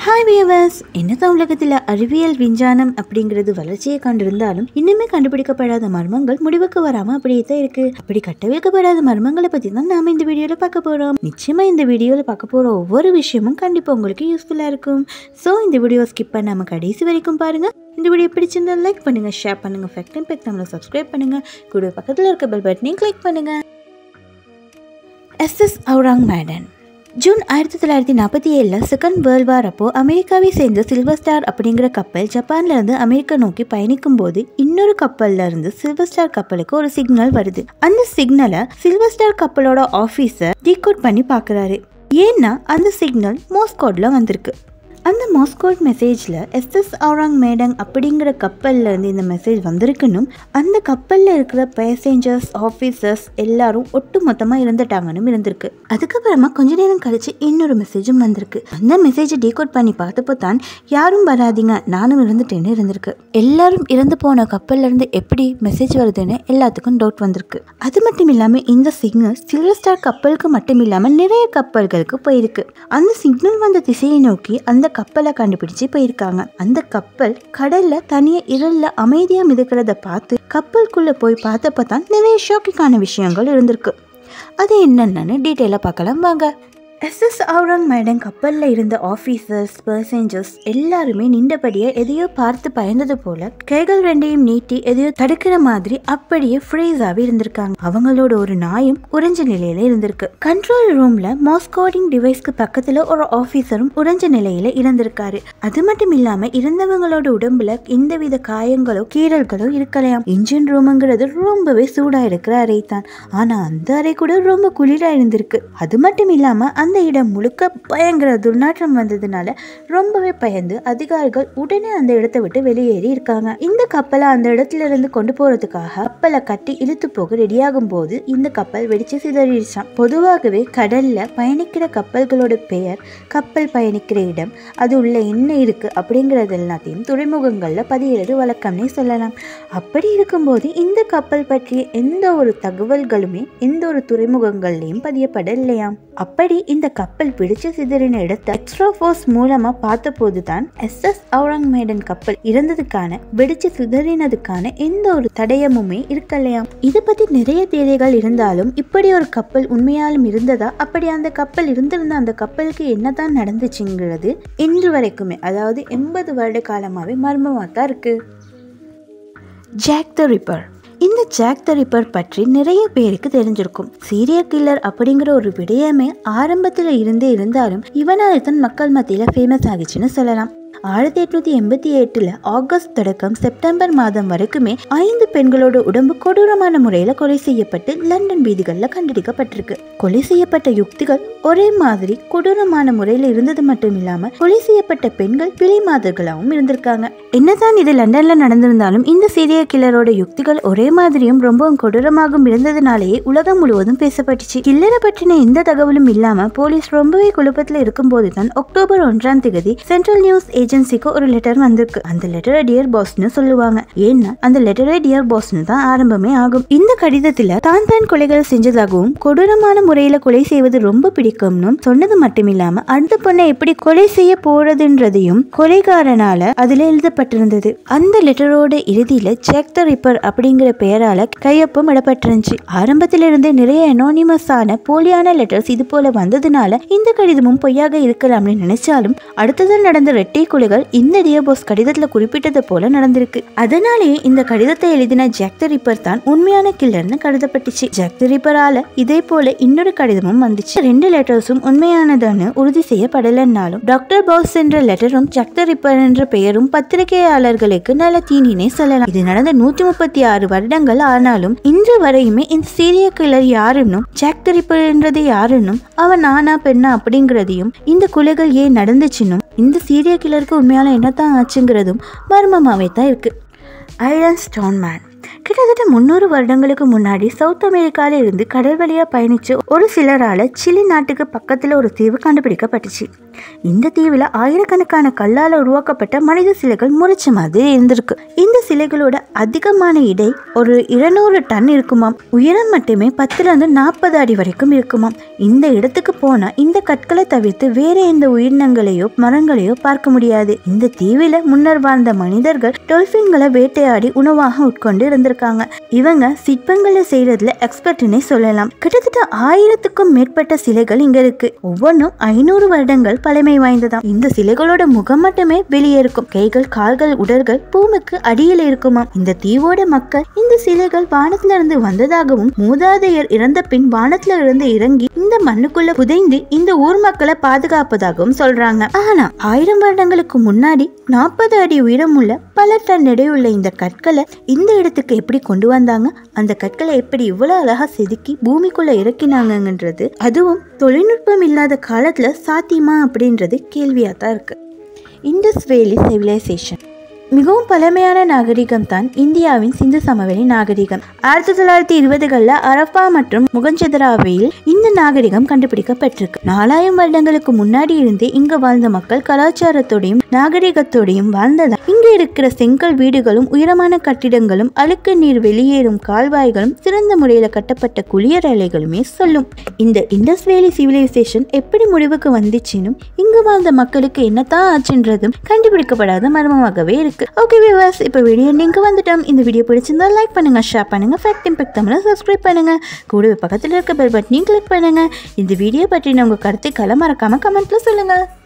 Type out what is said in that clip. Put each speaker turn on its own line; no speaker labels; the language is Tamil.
ஹாய் வியவர்ஸ் என்னதான் உலகத்தில் அறிவியல் விஞ்ஞானம் அப்படிங்கிறது வளர்ச்சியை கண்டிருந்தாலும் இன்னுமே கண்டுபிடிக்கப்படாத மர்மங்கள் முடிவுக்கு வராம அப்படியே தான் இருக்கு அப்படி கட்டவிழ்க்கப்படாத மர்மங்களை பத்தி தான் நாம இந்த வீடியோல பார்க்க போறோம் நிச்சயமா இந்த வீடியோல பார்க்க போற ஒவ்வொரு விஷயமும் கண்டிப்பா உங்களுக்கு யூஸ்ஃபுல்லா இருக்கும் ஸோ இந்த வீடியோ ஸ்கிப் பண்ணாம கடைசி வரைக்கும் பாருங்க இந்த வீடியோ பிடிச்சிருந்தா லைக் பண்ணுங்க ஷேர் பண்ணுங்க ஃபேக்ட் அண்ட் பேக் நம்மளை சப்ஸ்கிரைப் பண்ணுங்க கூட பக்கத்தில் இருக்க பெல் பட்டனையும் கிளிக் பண்ணுங்க எஸ்எஸ் அவுராங் மேடன் ஜூன் ஆயிரத்தி தொள்ளாயிரத்தி நாற்பத்தி ஏழில் செகண்ட் வேர்ல்ட் வார் அப்போ அமெரிக்காவை சேர்ந்த சில்வர் ஸ்டார் அப்படிங்கிற கப்பல் ஜப்பான்ல இருந்து அமெரிக்கா நோக்கி பயணிக்கும் போது இன்னொரு கப்பல்ல இருந்து சில்வர் ஸ்டார் கப்பலுக்கு ஒரு சிக்னல் வருது அந்த சிக்னலை சில்வர் ஸ்டார் கப்பலோட ஆஃபீஸர் டீகோட் பண்ணி பார்க்குறாரு ஏன்னா அந்த சிக்னல் மோஸ்கோட்ல வந்திருக்கு அந்த மாஸ்கோட் மெசேஜில் எஸ்எஸ் அவுராங் மேடங் அப்படிங்கிற கப்பல்ல இருந்து இந்த மெசேஜ் வந்திருக்குன்னும் அந்த கப்பலில் இருக்கிற பேசஞ்சர்ஸ் ஆஃபீஸர்ஸ் எல்லாரும் ஒட்டு மொத்தமாக இருந்துட்டாங்கன்னு இருந்திருக்கு அதுக்கப்புறமா கொஞ்ச நேரம் கழிச்சு இன்னொரு மெசேஜும் வந்திருக்கு அந்த மெசேஜை டீகோட் பண்ணி பார்த்தப்போ தான் யாரும் வராதீங்க நானும் இருந்துட்டேன்னு இருந்திருக்கு எல்லாரும் இறந்து போன கப்பல்ல இருந்து எப்படி மெசேஜ் வருதுன்னு எல்லாத்துக்கும் டவுட் வந்திருக்கு அது மட்டும் இல்லாமல் இந்த சிக்னல் சில்வர் ஸ்டார் கப்பலுக்கு மட்டும் இல்லாமல் நிறைய கப்பல்களுக்கு போயிருக்கு அந்த சிக்னல் வந்த திசையை நோக்கி அந்த கப்பலை கண்டுபிடிச்சு போயிருக்காங்க அந்த கப்பல் கடல்ல தனியா இருள அமைதியா மிதக்கிறத பார்த்து கப்பலுக்குள்ள போய் பார்த்தப்ப தான் நிறைய ஷாக்கிங்கான விஷயங்கள் இருந்திருக்கு அது என்னென்னு டீட்டெயிலாக பார்க்கலாம் வாங்க எஸ்எஸ் அவுரங் மேடம் கப்பலில் இருந்த ஆஃபீஸர்ஸ் பர்சஞ்சர்ஸ் எல்லாருமே நின்றபடியே எதையோ பார்த்து பயந்தது போல கைகள் ரெண்டையும் நீட்டி எதையோ தடுக்கிற மாதிரி அப்படியே ஃப்ரீஸாகவே இருந்திருக்காங்க அவங்களோட ஒரு நாயும் உறைஞ்ச நிலையில இருந்திருக்கு கண்ட்ரோல் ரூம்ல மாஸ்கோடிங் டிவைஸ்க்கு பக்கத்துல ஒரு ஆஃபீஸரும் உறைஞ்ச நிலையில இருந்திருக்காரு அது மட்டும் இல்லாம இருந்தவங்களோட உடம்புல எந்தவித காயங்களோ கீறல்களோ இருக்கலாம் இன்ஜின் ரூமுங்கிறது ரொம்பவே சூடா இருக்கிற அறை தான் ஆனா அந்த அறை கூட ரொம்ப குளிரா இருந்திருக்கு அது மட்டும் இல்லாம அந்த இடம் முழுக்க பயங்கர துர்நாற்றம் வந்ததுனால ரொம்பவே பயந்து அதிகாரிகள் உடனே அந்த இடத்தை விட்டு வெளியேறி இருக்காங்க இந்த கப்பலை அந்த இடத்துல இருந்து கொண்டு போறதுக்காக கப்பலை கட்டி இழுத்து போக ரெடியாகும் போது இந்த கப்பல் வெடிச்சு சிதறிடுச்சான் பொதுவாகவே கடல்ல பயணிக்கிற கப்பல்களோட பெயர் கப்பல் பயணிக்கிற இடம் அது உள்ள என்ன இருக்கு அப்படிங்கறது எல்லாத்தையும் துறைமுகங்கள்ல பதியிறது வழக்கம்னே சொல்லலாம் அப்படி இருக்கும்போது இந்த கப்பல் பற்றிய எந்த ஒரு தகவல்களுமே எந்த ஒரு துறைமுகங்கள்லையும் பதியப்படலையாம் அப்படி இந்த கப்பல் பிடிச்சு சிதறின இடத்தை எக்ஸ்ட்ரா ஃபோர்ஸ் மூலமா பார்த்தபோது தான் எஸ் எஸ் அவுரங் மேடன் கப்பல் இறந்ததுக்கான வெடிச்சு சிதறினதுக்கான எந்த ஒரு தடயமுமே இருக்கலையாம் இது பத்தி நிறைய தேவைகள் இருந்தாலும் இப்படி ஒரு கப்பல் உண்மையாலும் இருந்ததா அப்படி அந்த கப்பல் இருந்திருந்த அந்த கப்பலுக்கு என்னதான் நடந்துச்சுங்கிறது இன்று வரைக்குமே அதாவது எண்பது வருட காலமாவே மர்மமாக தான் இருக்கு ஜாக் த ரிப்பர் இந்த ஜாக் த ரிப்பர் பற்றி நிறைய பேருக்கு தெரிஞ்சிருக்கும் சீரியல் கில்லர் அப்படிங்கிற ஒரு விடயமே ஆரம்பத்தில் இருந்தே இருந்தாலும் இவனால தான் மக்கள் மத்தியில் ஃபேமஸ் ஆகிச்சுன்னு சொல்லலாம் ஆயிரத்தி எட்நூத்தி எண்பத்தி எட்டுல ஆகஸ்ட் தொடக்கம் செப்டம்பர் மாதம் வரைக்குமே ஐந்து பெண்களோட உடம்பு கொடூரமான முறையில கொலை செய்யப்பட்டு லண்டன் வீதிகளில் கண்டுபிடிக்கப்பட்டிருக்கு கொலை செய்யப்பட்ட யுக்திகள் ஒரே மாதிரி கொடூரமான முறையில இருந்தது மட்டும் இல்லாம கொலை செய்யப்பட்ட பெண்கள் விலை மாதர்களாகவும் இருந்திருக்காங்க என்னதான் இது லண்டன்ல நடந்திருந்தாலும் இந்த சீரியல் கில்லரோட யுக்திகள் ஒரே மாதிரியும் ரொம்பவும் கொடூரமாகவும் இருந்ததுனாலேயே உலகம் முழுவதும் பேசப்பட்டுச்சு கில்லரை பற்றின எந்த தகவலும் இல்லாம போலீஸ் ரொம்பவே குழப்பத்துல இருக்கும்போது தான் அக்டோபர் ஒன்றாம் தேதி சென்ட்ரல் நியூஸ் ஏஜென்சிக்கு ஒரு லெட்டர் வந்திருக்கு அந்த லெட்டரை டியர் பாஸ்னு சொல்லுவாங்க ஏன்னா அந்த லெட்டரை டியர் பாஸ்னு தான் ஆரம்பமே ஆகும் இந்த கடிதத்துல தான் தான் கொலைகள் செஞ்சதாகவும் கொடூரமான முறையில கொலை செய்வது ரொம்ப பிடிக்கும்னு சொன்னது மட்டும் இல்லாம அடுத்த பொண்ணை எப்படி கொலை செய்ய போறதுன்றதையும் கொலைகாரனால அதுல எழுதப்பட்டிருந்தது அந்த லெட்டரோட இறுதியில ஜாக் த ரிப்பர் அப்படிங்கிற பெயரால கையொப்பம் இடப்பட்டிருந்துச்சு ஆரம்பத்தில இருந்தே நிறைய அனோனிமஸான போலியான லெட்டர்ஸ் இது போல வந்ததுனால இந்த கடிதமும் பொய்யாக இருக்கலாம்னு நினைச்சாலும் அடுத்ததில் நடந்த ரெட்டை கொலைகள் இந்த டியபோஸ் கடிதத்துல குறிப்பிட்டது போல நடந்திருக்கு அதனாலேயே இந்த கடிதத்தை எழுதின ஜாக் த ரிப்பர் தான் உண்மையான கில்லர்னு கருதப்பட்டுச்சு ஜாக் த ரிப்பரால இதே போல இன்னொரு கடிதமும் வந்துச்சு ரெண்டு லெட்டர்ஸும் உண்மையானதுன்னு உறுதி செய்யப்படலைன்னாலும் டாக்டர் பாஸ் என்ற லெட்டரும் ஜாக் த ரிப்பர் என்ற பெயரும் பத்திரிகையாளர்களுக்கு நல்ல தீனினே சொல்லலாம் இது நடந்த நூற்றி முப்பத்தி ஆறு வருடங்கள் ஆனாலும் இன்று வரையுமே இந்த சீரிய கில்லர் யாருன்னும் ஜாக் த ரிப்பர் என்றது யாருன்னும் அவன் ஆனா பெண்ணா அப்படிங்கிறதையும் இந்த கொலைகள் ஏன் நடந்துச்சுன்னும் இந்த சீரியல் கில்லருக்கு உண்மையால என்னத்தான் ஆச்சுங்கிறதும் மர்மமாவே தான் இருக்கு ஐரன் ஸ்டோன் மேன் கிட்டத்தட்ட முந்நூறு வருடங்களுக்கு முன்னாடி சவுத் அமெரிக்கால இருந்து கடல் வழியா பயணிச்சு ஒரு சிலரால சிலி நாட்டுக்கு பக்கத்துல ஒரு தீவு கண்டுபிடிக்கப்பட்டுச்சு இந்த தீவில் ஆயிரக்கணக்கான கல்லால் உருவாக்கப்பட்ட மனித சிலைகள் முறைச்ச மாதிரி இருந்திருக்கு இந்த சிலைகளோட அதிகமான இடை ஒரு இருநூறு டன் இருக்குமாம் உயரம் மட்டுமே பத்துல இருந்து நாற்பது அடி வரைக்கும் இருக்குமாம் இந்த இடத்துக்கு போனா இந்த கற்களை தவிர்த்து வேற எந்த உயிரினங்களையோ மரங்களையோ பார்க்க முடியாது இந்த தீவில முன்னர் வாழ்ந்த மனிதர்கள் டொல்பின்களை வேட்டையாடி உணவாக உட்கொண்டு இருந்திருக்காங்க இவங்க சிற்பங்களை செய்யறதுல எக்ஸ்பர்ட்னே சொல்லலாம் கிட்டத்தட்ட ஆயிரத்துக்கும் மேற்பட்ட சிலைகள் இங்க இருக்கு ஒவ்வொன்றும் ஐநூறு வருடங்கள் பழமை வாய்ந்ததாம் இந்த சிலைகளோட முகம் மட்டுமே வெளியே இருக்கும் கைகள் கால்கள் உடல்கள் பூமிக்கு அடியில் இருக்குமாம் இந்த தீவோட மக்கள் இந்த சிலைகள் வானத்துல இருந்து வந்ததாகவும் மூதாதையர் இறந்த பின் வானத்துல இருந்து இறங்கி இந்த மண்ணுக்குள்ள புதைந்து இந்த ஊர் மக்களை பாதுகாப்பதாகவும் சொல்றாங்க ஆனா ஆயிரம் வருடங்களுக்கு முன்னாடி நாற்பது அடி உயரமுள்ள பல டன் எடையுள்ள இந்த கற்களை இந்த இடத்துக்கு எப்படி கொண்டு வந்தாங்க அந்த கற்களை எப்படி இவ்வளவு அழகா செதுக்கி பூமிக்குள்ள இறக்கினாங்கன்றது அதுவும் தொழில்நுட்பம் இல்லாத காலத்துல சாத்தியமா அப்படின்றது கேள்வியா தான் இருக்கு இண்டஸ் வேலி சிவிலைசேஷன் மிகவும் பழமையான நாகரிகம் தான் இந்தியாவின் சிந்து சமவெளி நாகரிகம் ஆயிரத்தி தொள்ளாயிரத்தி இருபதுகளில் அரப்பா மற்றும் முகஞ்சதராவையில் இந்த நாகரிகம் கண்டுபிடிக்கப்பட்டிருக்கு நாலாயிரம் வருடங்களுக்கு முன்னாடி இருந்தே இங்க வாழ்ந்த மக்கள் கலாச்சாரத்தோடையும் நாகரிகத்தோடையும் வாழ்ந்ததா இங்க இருக்கிற செங்கல் வீடுகளும் உயரமான கட்டிடங்களும் அழுக்கு நீர் வெளியேறும் கால்வாய்களும் சிறந்த முறையில் கட்டப்பட்ட குளியர் அறைகளுமே சொல்லும் இந்த இண்டஸ் வேலி சிவிலைசேஷன் எப்படி முடிவுக்கு வந்துச்சுன்னும் இங்கு வாழ்ந்த மக்களுக்கு என்னத்தான் ஆச்சுன்றதும் கண்டுபிடிக்கப்படாத மர்மமாகவே இருக்கு ஓகே விவாஸ் இப்போ வீடியோ எண்டிங்க்கு வந்துட்டோம் இந்த வீடியோ பிடிச்சிருந்தா லைக் பண்ணுங்க ஷேர் பண்ணுங்க ஃபேக்ட் இம்பெக்ட் தமிழை சப்ஸ்கிரைப் பண்ணுங்க கூடவே பக்கத்தில் இருக்க பெல் பட்டனையும் கிளிக் பண்ணுங்க இந்த வீடியோ பற்றின உங்க கருத்துக்களை மறக்காம கமெண்ட்ல சொல்லுங்க